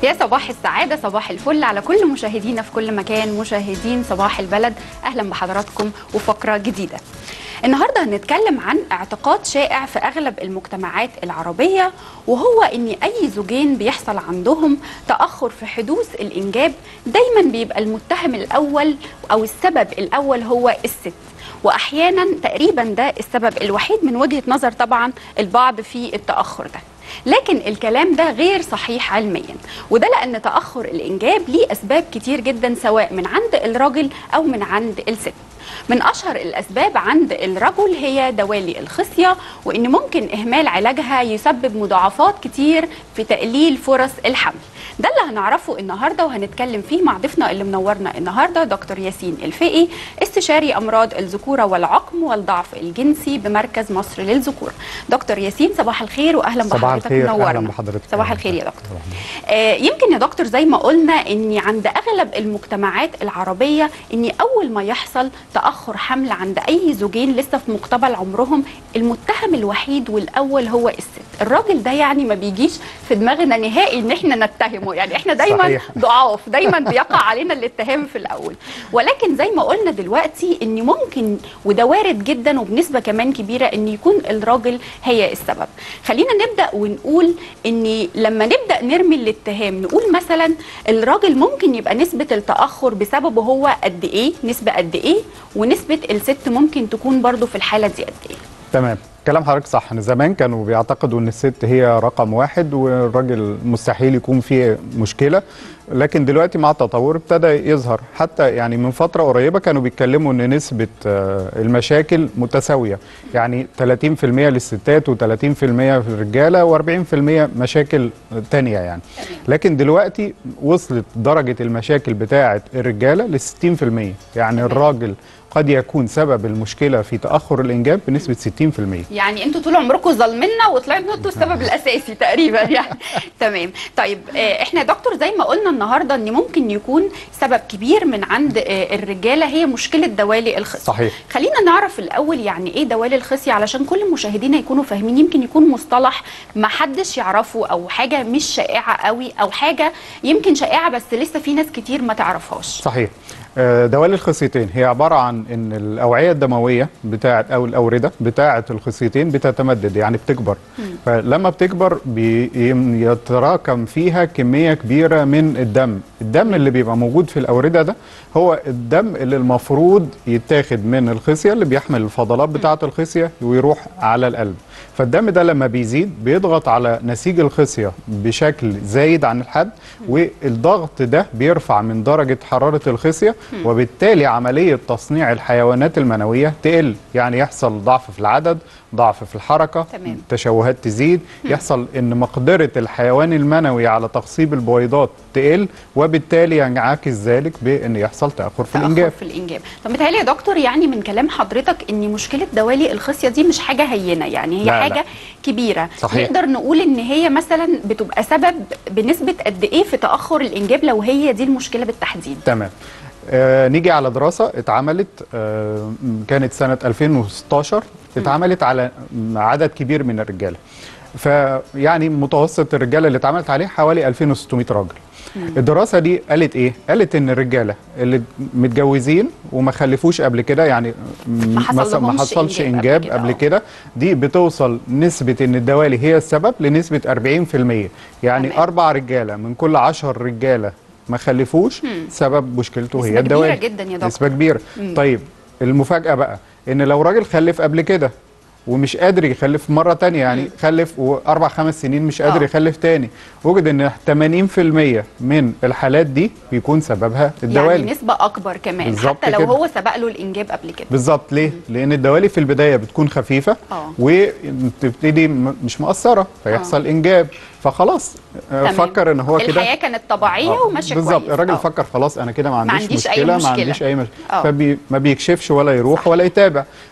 يا صباح السعادة صباح الفل على كل مشاهدينا في كل مكان مشاهدين صباح البلد أهلا بحضراتكم وفقرة جديدة النهاردة هنتكلم عن اعتقاد شائع في أغلب المجتمعات العربية وهو أن أي زوجين بيحصل عندهم تأخر في حدوث الإنجاب دايما بيبقى المتهم الأول أو السبب الأول هو الست واحيانا تقريبا ده السبب الوحيد من وجهه نظر طبعا البعض في التاخر ده لكن الكلام ده غير صحيح علميا وده لان تاخر الانجاب ليه اسباب كتير جدا سواء من عند الراجل او من عند الست من اشهر الاسباب عند الرجل هي دوالي الخصيه وان ممكن اهمال علاجها يسبب مضاعفات كتير في تقليل فرص الحمل ده اللي هنعرفه النهارده وهنتكلم فيه مع ضيفنا اللي منورنا النهارده دكتور ياسين الفقي استشاري امراض الذكوره والعقم والضعف الجنسي بمركز مصر للذكور دكتور ياسين صباح الخير واهلا صباح بحضرتك الخير منورنا اهلا بحضرتك صباح الخير يا دكتور آه يمكن يا دكتور زي ما قلنا ان عند اغلب المجتمعات العربيه ان اول ما يحصل تاخر حمل عند اي زوجين لسه في مقتبل عمرهم المتهم الوحيد والاول هو الست الراجل ده يعني ما بيجيش في دماغنا نهائي ان احنا نتهمه يعني احنا دايما صحيح. ضعاف دايما بيقع علينا الاتهام في الاول ولكن زي ما قلنا دلوقتي ان ممكن وده وارد جدا وبنسبه كمان كبيره ان يكون الراجل هي السبب خلينا نبدا ونقول ان لما نبدا نرمي الاتهام نقول مثلا الراجل ممكن يبقى نسبه التاخر بسببه هو قد ايه نسبه قد ايه ونسبه الست ممكن تكون برضو في الحاله دي قد ايه تمام كلام حضرتك صح ان زمان كانوا بيعتقدوا ان الست هي رقم واحد والراجل مستحيل يكون فيه مشكله لكن دلوقتي مع التطور ابتدى يظهر حتى يعني من فتره قريبه كانوا بيتكلموا ان نسبه آه، المشاكل متساويه يعني 30% للستات و30% في الرجاله و40% مشاكل تانية يعني لكن دلوقتي وصلت درجه المشاكل بتاعه الرجاله ل 60% يعني الراجل قد يكون سبب المشكله في تاخر الانجاب بنسبه 60% يعني انتوا طول عمركم ظالميننا وطلعتوا انتوا السبب الاساسي تقريبا يعني تمام طيب آه، احنا يا دكتور زي ما قلنا النهارده ان ممكن يكون سبب كبير من عند آه، الرجاله هي مشكله دوالي الخصيه صحيح خلينا نعرف الاول يعني ايه دوالي الخصيه علشان كل مشاهدينا يكونوا فاهمين يمكن يكون مصطلح ما حدش يعرفه او حاجه مش شائعه قوي او حاجه يمكن شائعه بس لسه في ناس كتير ما تعرفهاش صحيح آه، دوالي الخصيتين هي عباره عن ان الاوعيه الدمويه بتاعه او الاورده بتاعه الخصيتين بتتمدد يعني بتكبر فلما بتكبر بيتراكم فيها كميه كبيره من الدم الدم اللي بيبقى موجود في الاورده ده هو الدم اللي المفروض يتاخد من الخصيه اللي بيحمل الفضلات بتاعه الخصيه ويروح على القلب فالدم ده لما بيزيد بيضغط على نسيج الخصيه بشكل زايد عن الحد والضغط ده بيرفع من درجه حراره الخصيه وبالتالي عمليه تصنيع الحيوانات المنويه تقل يعني يحصل ضعف في العدد ضعف في الحركه تمام. تشوهات تزيد يحصل ان مقدره الحيوان المنوي على تخصيب البويضات تقل وبالتالي ينعكس ذلك بان يحصل تاخر في تأخر الانجاب في الانجاب طب متهيألي يا دكتور يعني من كلام حضرتك ان مشكله دوالي الخصيه دي مش حاجه هينه يعني هي لا، لا. حاجه كبيره صحيح. نقدر نقول ان هي مثلا بتبقى سبب بنسبه قد ايه في تاخر الانجاب لو هي دي المشكله بالتحديد تمام آه نيجي على دراسة اتعملت آه كانت سنة 2016 اتعملت على عدد كبير من الرجالة فيعني متوسط الرجالة اللي اتعملت عليه حوالي 2600 راجل الدراسة دي قالت ايه؟ قالت ان الرجالة اللي متجوزين وما خلفوش قبل كده يعني ما حصل مثلا ما لهمش حصلش إنجاب انجاب قبل قبل كده، كده دي بتوصل نسبة ان الدوالي هي السبب لنسبة 40% يعني تمام. اربع رجالة من كل 10 رجالة ما خلفوش سبب مشكلته نسبة هي كبيرة الدوالي جدا يا دكتور. نسبة كبيرة مم. طيب المفاجأة بقى ان لو راجل خلف قبل كده ومش قادر يخلف مرة تانية يعني خلف واربع خمس سنين مش قادر آه. يخلف تاني وجد ان 80% من الحالات دي بيكون سببها الدوالي يعني نسبه اكبر كمان بالظبط حتى لو كده. هو سبق له الانجاب قبل كده بالظبط ليه؟ لأن الدوالي في البداية بتكون خفيفة آه. وتبتدي م- مش مؤثرة فيحصل إنجاب فخلاص آه، تمام. فكر إن هو كده الحياه كانت طبيعيه آه، وماشيه بالظبط كويس. الراجل آه. فكر خلاص انا كده ما عنديش, عنديش أي مشكله مشكلة. ما عنديش اي مشكله آه. فما بيكشفش ولا يروح صح. ولا يتابع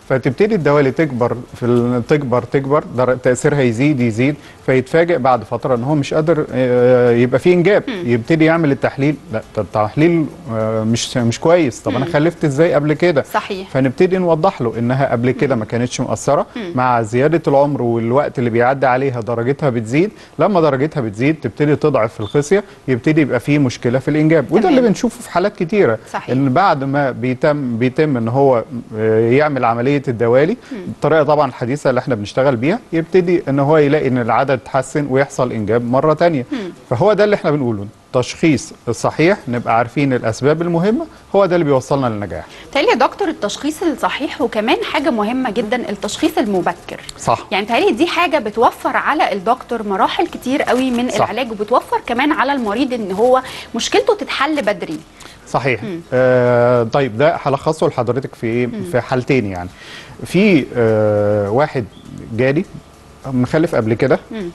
فتبتدي الدوالي تكبر في ال- تكبر تكبر در- تاثيرها يزيد يزيد فيتفاجئ بعد فتره ان هو مش قادر آه، يبقى فيه انجاب يبتدي يعمل التحليل لا ده التحليل آه، مش مش كويس طب انا خلفت ازاي قبل كده صحيح فنبتدي نوضح له انها قبل كده ما كانتش مؤثره مع زياده العمر والوقت اللي بيعدي عليها درجتها بتزيد لما درجتها بتزيد تبتدي تضعف في الخصيه يبتدي يبقى فيه مشكله في الانجاب وده تمام. اللي بنشوفه في حالات كتيره صحيح. ان بعد ما بيتم بيتم ان هو آه، يعمل عمليه الدوالي الطريقه طبعا الحديثه اللي احنا بنشتغل بيها يبتدي ان هو يلاقي ان العدد اتحسن ويحصل انجاب مره تانية فهو ده اللي احنا بنقوله التشخيص الصحيح نبقى عارفين الاسباب المهمه هو ده اللي بيوصلنا للنجاح تالي يا دكتور التشخيص الصحيح وكمان حاجه مهمه جدا التشخيص المبكر صح يعني تهيألي دي حاجه بتوفر على الدكتور مراحل كتير قوي من صح. العلاج وبتوفر كمان على المريض ان هو مشكلته تتحل بدري صحيح آه طيب ده هلخصه لحضرتك في ايه في حالتين يعني في آه واحد جالي مخلف قبل كده مم.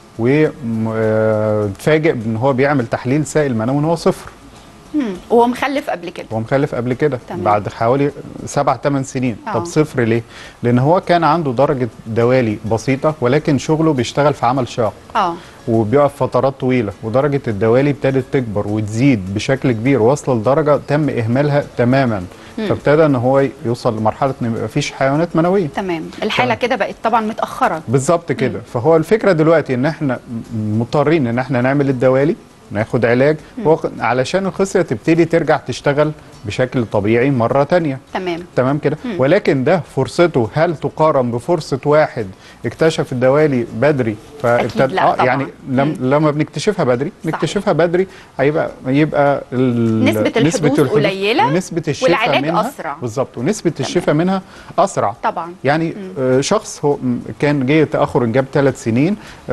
واتفاجئ ان هو بيعمل تحليل سائل منوي ان هو صفر مم. وهو مخلف قبل كده هو مخلف قبل كده تمام. بعد حوالي سبع ثمان سنين آه. طب صفر ليه؟ لان هو كان عنده درجه دوالي بسيطه ولكن شغله بيشتغل في عمل شاق اه وبيقف فترات طويله ودرجه الدوالي ابتدت تكبر وتزيد بشكل كبير واصله لدرجه تم اهمالها تماما فابتدى ان هو يوصل لمرحله ان ما فيش حيوانات منويه تمام الحاله تمام. كده بقت طبعا متاخره بالظبط كده فهو الفكره دلوقتي ان احنا مضطرين ان احنا نعمل الدوالي ناخد علاج وق- علشان الخصيه تبتدي ترجع تشتغل بشكل طبيعي مره تانية تمام تمام كده ولكن ده فرصته هل تقارن بفرصه واحد اكتشف الدوالي بدري أكيد لا طبعاً. يعني لم لما بنكتشفها بدري صحيح. نكتشفها بدري هيبقى يبقى ال- نسبة الحدوث قليلة ونسبه الشفاء والعلاج منها أسرع. بالظبط ونسبه الشفاء منها اسرع طبعا يعني آه، شخص هو م- كان جه تاخر انجاب ثلاث سنين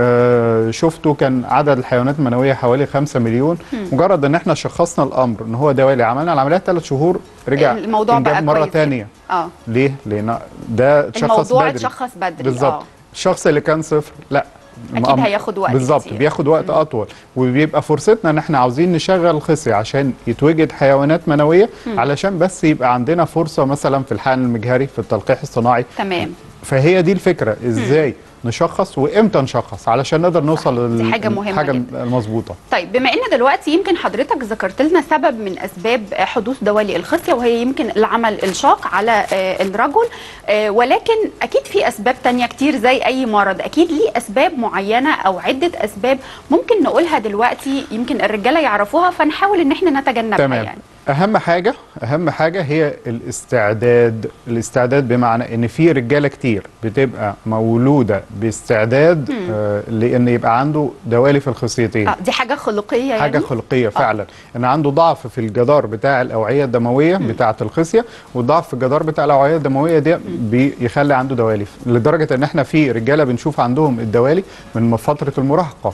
آه، شفته كان عدد الحيوانات المنويه حوالي 5 مليون مجرد ان احنا شخصنا الامر ان هو دوالي عملنا العمليه ثلاث شهور رجع الموضوع انجاب بقى مره كويس ثانيه اه ليه؟ لان ده اتشخص الموضوع بدري اتشخص بدري بالظبط آه. الشخص اللي كان صفر لا أكيد م- هياخد وقت بالظبط كتير. بياخد وقت اطول وبيبقى فرصتنا ان احنا عاوزين نشغل الخصيه عشان يتوجد حيوانات منويه علشان بس يبقى عندنا فرصه مثلا في الحقن المجهري في التلقيح الصناعي تمام فهي دي الفكره ازاي نشخص وامتى نشخص علشان نقدر نوصل دي لل- حاجة مهمة الحاجه جدا. المظبوطه طيب بما ان دلوقتي يمكن حضرتك ذكرت لنا سبب من اسباب حدوث دوالي الخصيه وهي يمكن العمل الشاق على آه، الرجل آه، ولكن اكيد في اسباب تانية كتير زي اي مرض اكيد ليه اسباب معينه او عده اسباب ممكن نقولها دلوقتي يمكن الرجاله يعرفوها فنحاول ان احنا نتجنبها تمام يعني اهم حاجه اهم حاجه هي الاستعداد الاستعداد بمعنى ان في رجاله كتير بتبقى مولوده باستعداد آه لان يبقى عنده دوالي في الخصيتين آه دي حاجه خلقيه يعني حاجه خلقيه فعلا ان عنده ضعف في الجدار بتاع الاوعيه الدمويه بتاعه الخصيه والضعف في الجدار بتاع الاوعيه الدمويه دي بيخلي عنده دوالي لدرجه ان احنا في رجاله بنشوف عندهم الدوالي من فتره المراهقه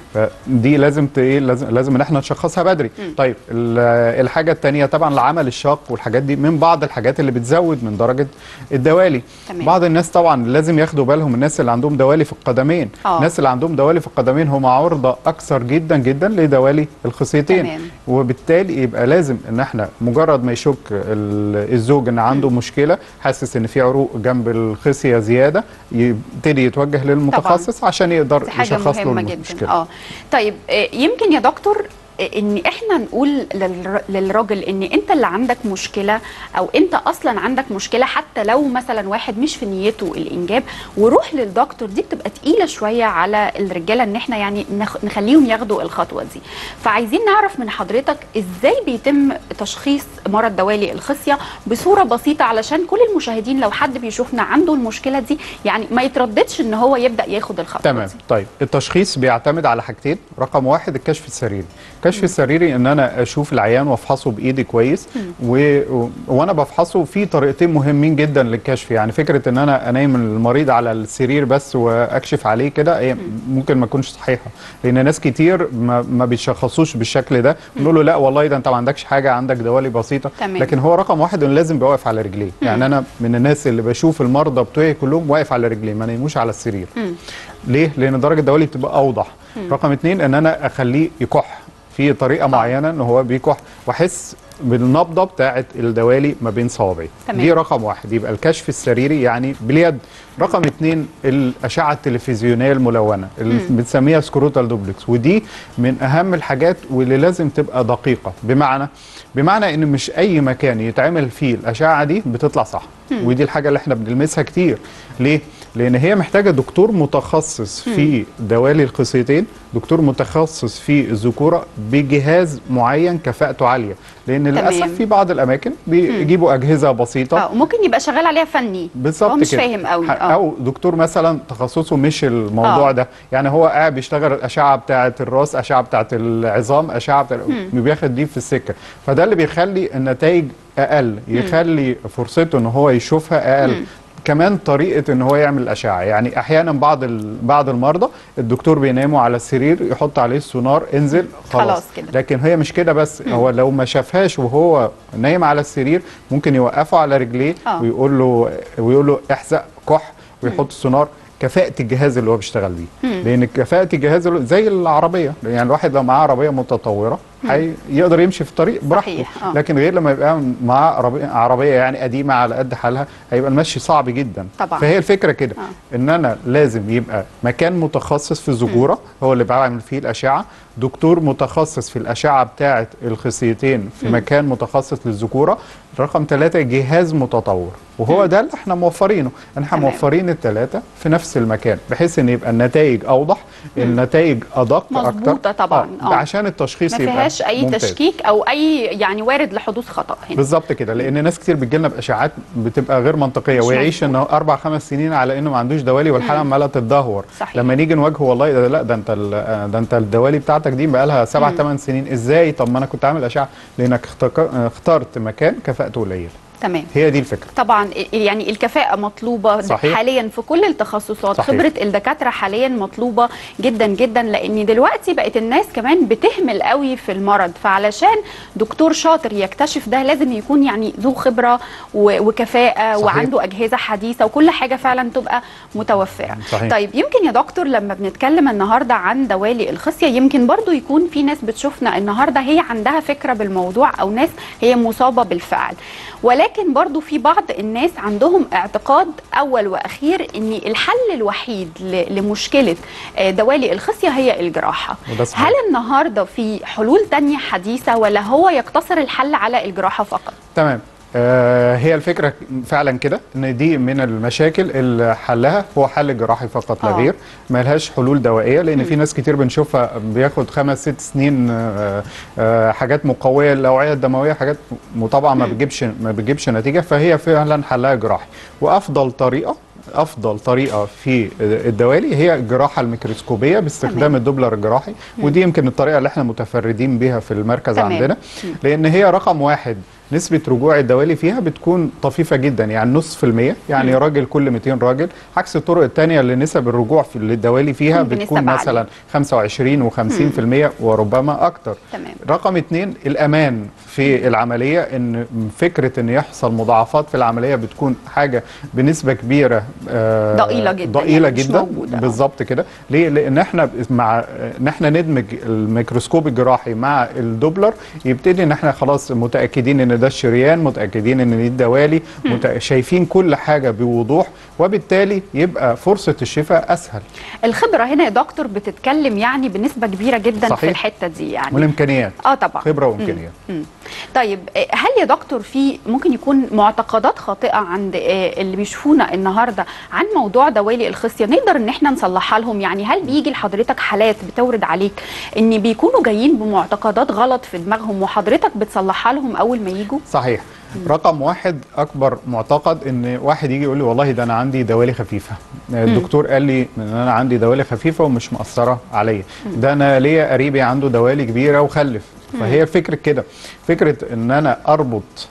فدي لازم ت- ايه لازم لازم ان احنا نشخصها بدري طيب ال- الحاجه الثانيه طبعا العمل الشاق والحاجات دي من بعض الحاجات اللي بتزود من درجه الدوالي تمام. بعض الناس طبعا لازم ياخدوا بالهم الناس اللي عندهم دوالي في القدمين آه. الناس اللي عندهم دوالي في القدمين هم عرضه اكثر جدا جدا لدوالي الخصيتين تمام. وبالتالي يبقى لازم ان احنا مجرد ما يشك ال- الزوج ان عنده مشكله حاسس ان في عروق جنب الخصيه زياده يبتدي يتوجه للمتخصص عشان يقدر دي حاجه يشخص له مهمه جدا المشكله اه طيب آه، يمكن يا دكتور آه، ان احنا نقول للر- للراجل ان انت اللي عندك مشكله او انت اصلا عندك مشكله حتى لو مثلا واحد مش في نيته الانجاب وروح للدكتور دي بتبقى تقيله شويه على الرجاله ان احنا يعني نخ- نخليهم ياخدوا الخطوه دي فعايزين نعرف من حضرتك ازاي بيتم تشخيص مرض دوالي الخصيه بصوره بسيطه علشان كل المشاهدين لو حد بيشوفنا عنده المشكله دي يعني ما يترددش ان هو يبدا ياخد الخطوه تمام دي طيب التشخيص بيعتمد على حاجتين رقم واحد الكشف السريري الكشف السريري ان انا اشوف العيان وافحصه بايدي كويس و... و... وانا بفحصه في طريقتين مهمين جدا للكشف يعني فكره ان انا انيم المريض على السرير بس واكشف عليه كده هي ممكن ما تكونش صحيحه لان ناس كتير ما, ما بيتشخصوش بالشكل ده نقول له لا والله ده انت ما عندكش حاجه عندك دوالي بسيطه تمام. لكن هو رقم واحد انه لازم يبقى واقف على رجليه يعني انا من الناس اللي بشوف المرضى بتوعي كلهم واقف على رجليه ما نيموش على السرير ليه؟ لان درجه الدوالي بتبقى اوضح رقم اتنين ان انا اخليه يكح في طريقه معينه ان هو بيكح واحس بالنبضه بتاعه الدوالي ما بين صوابعي تمام. دي رقم واحد يبقى الكشف السريري يعني باليد رقم اتنين الاشعه التلفزيونيه الملونه اللي بنسميها سكروتال دوبلكس ودي من اهم الحاجات واللي لازم تبقى دقيقه بمعنى بمعنى ان مش اي مكان يتعمل فيه الاشعه دي بتطلع صح ودي الحاجه اللي احنا بنلمسها كتير ليه لان هي محتاجه دكتور متخصص في دوالي الخصيتين دكتور متخصص في الذكوره بجهاز معين كفاءته عاليه لان للاسف في بعض الاماكن بيجيبوا اجهزه بسيطه اه وممكن يبقى شغال عليها فني بالظبط هو مش كده. فاهم قوي ح- اه او دكتور مثلا تخصصه مش الموضوع آه. ده يعني هو قاعد بيشتغل الاشعه بتاعه الراس اشعه بتاعه العظام اشعه بتاع بياخد دي في السكه فده اللي بيخلي النتائج اقل يخلي فرصته ان هو يشوفها اقل كمان طريقه ان هو يعمل الاشعه يعني احيانا بعض ال- بعض المرضى الدكتور بيناموا على السرير يحط عليه السونار انزل خلاص, خلاص كده. لكن هي مش كده بس هو لو ما شافهاش وهو نايم على السرير ممكن يوقفه على رجليه آه. ويقول له ويقول له احزق كح ويحط السونار كفاءة الجهاز اللي هو بيشتغل بيه لأن كفاءة الجهاز اللي زي العربية يعني الواحد لو معاه عربية متطورة حي يقدر يمشي في الطريق براحته صحيح، آه. لكن غير لما يبقى معاه عربية, عربية يعني قديمة على قد حالها هيبقى المشي صعب جدا طبعاً. فهي الفكرة كده آه. ان انا لازم يبقى مكان متخصص في الذكورة هو اللي بعمل فيه الأشعة دكتور متخصص في الأشعة بتاعة الخصيتين في مكان متخصص للذكورة رقم ثلاثة جهاز متطور وهو ده اللي احنا موفرينه احنا تمام. موفرين الثلاثة في نفس المكان بحيث ان يبقى النتائج اوضح النتائج ادق مظبوطة اكتر طبعاً، آه. آه. عشان التشخيص ما يبقى فيهاش اي ممتاز. تشكيك او اي يعني وارد لحدوث خطا هنا بالظبط كده لان ناس كتير بتجي لنا باشاعات بتبقى غير منطقيه مش ويعيش مظبوط. انه اربع خمس سنين على انه ما عندوش دوالي والحاله عماله تتدهور صحيح. لما نيجي نواجهه والله ده لا ده انت ال- ده انت الدوالي بتاعتك دي بقى لها سبع ثمان سنين ازاي طب ما انا كنت عامل اشعه لانك اختك- اخترت مكان كفاءته قليله تمام هي دي الفكره طبعا يعني الكفاءة مطلوبة صحيح. حاليا في كل التخصصات صحيح. خبرة الدكاترة حاليا مطلوبة جدا جدا لان دلوقتي بقت الناس كمان بتهمل قوي في المرض فعلشان دكتور شاطر يكتشف ده لازم يكون يعني ذو خبرة و- وكفاءة صحيح. وعنده أجهزة حديثة وكل حاجة فعلا تبقى متوفرة صحيح. طيب يمكن يا دكتور لما بنتكلم النهاردة عن دوالي الخصية يمكن برضو يكون في ناس بتشوفنا النهاردة هي عندها فكرة بالموضوع أو ناس هي مصابة بالفعل ولكن برضو في بعض الناس عندهم اعتقاد أول وأخير أن الحل الوحيد ل- لمشكلة آه، دوالي الخصية هي الجراحة وده صحيح. هل النهاردة في حلول تانية حديثة ولا هو يقتصر الحل على الجراحة فقط؟ تمام آه هي الفكره فعلا كده ان دي من المشاكل اللي حلها هو حل جراحي فقط لا آه. غير ما لهاش حلول دوائيه لان في ناس كتير بنشوفها بياخد خمس ست سنين آه آه حاجات مقويه للاوعيه الدمويه حاجات وطبعا ما بتجيبش ما بتجيبش نتيجه فهي فعلا حلها جراحي وافضل طريقه افضل طريقه في الدوالي هي الجراحه الميكروسكوبيه باستخدام تمام. الدوبلر الجراحي ودي يمكن الطريقه اللي احنا متفردين بيها في المركز تمام. عندنا لان هي رقم واحد نسبة رجوع الدوالي فيها بتكون طفيفة جدا يعني نص في المية يعني راجل كل 200 راجل عكس الطرق التانية اللي نسب الرجوع في للدوالي فيها بنسب بتكون عالية. مثلا 25 و50% وربما أكتر تمام. رقم اتنين الأمان في العملية إن فكرة إن يحصل مضاعفات في العملية بتكون حاجة بنسبة كبيرة آه، ضئيلة جدا، ضئيلة يعني مش جدا موجودة. آه. بالظبط كده ليه لان احنا مع ان احنا ندمج الميكروسكوب الجراحي مع الدوبلر يبتدي ان احنا خلاص متاكدين ان ده الشريان متاكدين ان دي الدوالي متأ... شايفين كل حاجه بوضوح وبالتالي يبقى فرصه الشفاء اسهل الخبرة هنا يا دكتور بتتكلم يعني بنسبة كبيرة جدا صحيح. في الحتة دي يعني والامكانيات اه طبعا خبره وامكانيات مم. طيب آه، هل يا دكتور في ممكن يكون معتقدات خاطئه عند آه، اللي بيشوفونا النهارده عن موضوع دوالي الخصيه نقدر ان احنا نصلحها لهم يعني هل بيجي لحضرتك حالات بتورد عليك ان بيكونوا جايين بمعتقدات غلط في دماغهم وحضرتك بتصلحها لهم اول ما يجوا صحيح رقم واحد اكبر معتقد ان واحد يجي يقول لي والله ده انا عندي دوالي خفيفه الدكتور قال لي ان انا عندي دوالي خفيفه ومش مأثره عليا ده انا ليا قريبي عنده دوالي كبيره وخلف فهي فكرة كده فكرة ان انا اربط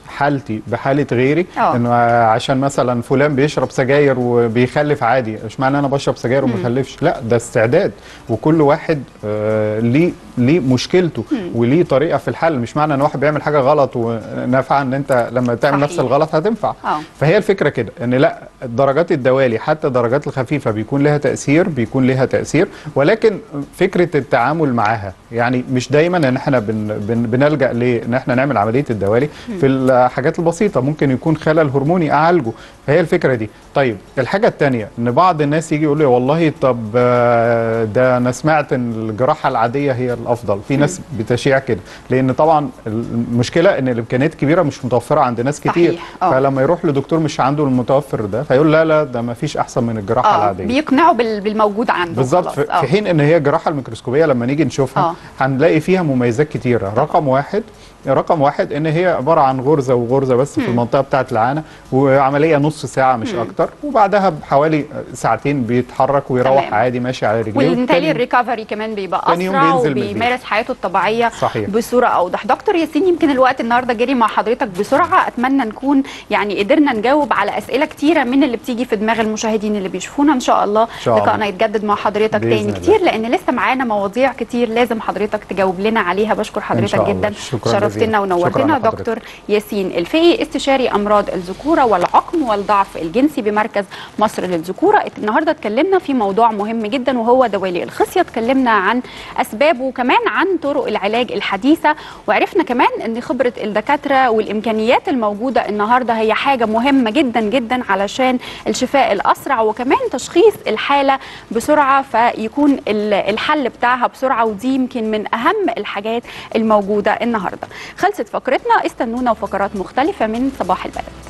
حالتي بحاله غيري آه. انه عشان مثلا فلان بيشرب سجاير وبيخلف عادي مش معنى انا بشرب سجاير وما بخلفش لا ده استعداد وكل واحد آه ليه ليه مشكلته وليه طريقه في الحل مش معنى ان واحد بيعمل حاجه غلط ونافعه ان انت لما تعمل صحيح. نفس الغلط هتنفع آه. فهي الفكره كده ان لا درجات الدوالي حتى الدرجات الخفيفه بيكون لها تاثير بيكون لها تاثير ولكن فكره التعامل معاها يعني مش دايما ان احنا بن بن بنلجا لان احنا نعمل عمليه الدوالي في الحاجات البسيطه ممكن يكون خلل هرموني اعالجه فهي الفكره دي طيب الحاجه الثانيه ان بعض الناس يجي يقول لي والله طب آه، ده انا سمعت ان الجراحه العاديه هي الافضل في ناس بتشيع كده لان طبعا المشكله ان الامكانيات كبيره مش متوفره عند ناس كتير صحيح. آه. فلما يروح لدكتور مش عنده المتوفر ده فيقول لا لا ده ما فيش احسن من الجراحه اه العاديه بيقنعوا بال- بالموجود عنده بالظبط خلاص. في آه. في حين ان هي الجراحه الميكروسكوبيه لما نيجي نشوفها آه. هنلاقي فيها مميزات كتيره رقم واحد رقم واحد ان هي عباره عن غرزه وغرزه بس في المنطقه بتاعه العانه وعمليه نص ساعه مش اكتر وبعدها بحوالي ساعتين بيتحرك ويروح تمام. عادي ماشي على رجليه والتالي والتاني- الريكفري كمان بيبقى تاني يوم اسرع بينزل من البيت. وبيمارس حياته الطبيعيه صحيح. بصوره اوضح دكتور ياسين يمكن الوقت النهارده جري مع حضرتك بسرعه اتمنى نكون يعني قدرنا نجاوب على اسئله كتيره من اللي بتيجي في دماغ المشاهدين اللي بيشوفونا ان شاء الله شاء الله. لقائنا يتجدد مع حضرتك بإذن تاني الله. كتير لان لسه معانا مواضيع كتير لازم حضرتك تجاوب لنا عليها بشكر حضرتك شاء الله. جدا شكراً شرفتنا جزيلاً. شكراً ونورتنا لحضرتك. دكتور ياسين الفقي استشاري امراض الذكوره والعقم والضعف الجنسي بمركز مصر للذكوره النهارده اتكلمنا في موضوع مهم جدا وهو دوالي الخصيه اتكلمنا عن اسبابه وكمان عن طرق العلاج الحديثه وعرفنا كمان ان خبره الدكاتره والامكانيات الموجوده النهارده هي حاجه مهمه جدا جدا علشان الشفاء الاسرع وكمان تشخيص الحاله بسرعه فيكون ال- الحل بتاعها بسرعه ودي يمكن من اهم الحاجات الموجوده النهارده خلصت فقرتنا استنونا وفقرات مختلفه من صباح البلد